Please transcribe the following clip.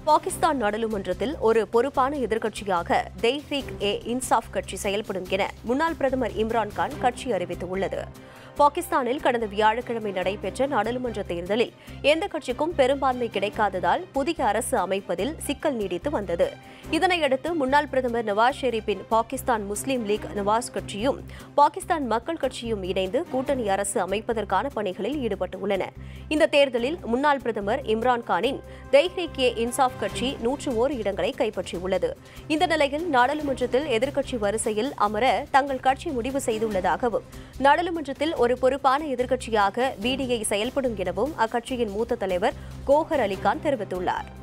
பாகிஸ்தான் நாடாளுமன்றத்தில் ஒரு பொறுப்பான எதிர்க்கட்சியாக தெஹ்ரீக் ஏ இன்சாஃப் கட்சி செயல்படும் என முன்னாள் பிரதமர் இம்ரான்கான் கட்சி அறிவித்துள்ளது பாகிஸ்தானில் கடந்த வியாழக்கிழமை நடைபெற்ற நாடாளுமன்ற தேர்தலில் எந்த கட்சிக்கும் பெரும்பான்மை கிடைக்காததால் புதிய அரசு அமைப்பதில் சிக்கல் நீடித்து வந்தது இதனையடுத்து முன்னாள் பிரதமர் நவாஸ் ஷெரீப்பின் பாகிஸ்தான் முஸ்லீம் லீக் நவாஸ் கட்சியும் பாகிஸ்தான் மக்கள் கட்சியும் இணைந்து கூட்டணி அரசு அமைப்பதற்கான பணிகளில் ஈடுபட்டுள்ளன இந்த தேர்தலில் முன்னாள் பிரதமர் இம்ரான்கானின் தெஹ்ரீக் ஏ இன்சாஃப் கட்சி நூற்று ஓரு இடங்களை கைப்பற்றியுள்ளது இந்த நிலையில் நாடாளுமன்றத்தில் எதிர்க்கட்சி வரிசையில் அமர தங்கள் கட்சி முடிவு செய்துள்ளதாகவும் நாடாளுமன்றத்தில் ஒரு பொறுப்பான எதிர்க்கட்சியாக பிடிஐ செயல்படும் எனவும் அக்கட்சியின் மூத்த தலைவர் கோஹர் அலிகான் தெரிவித்துள்ளார்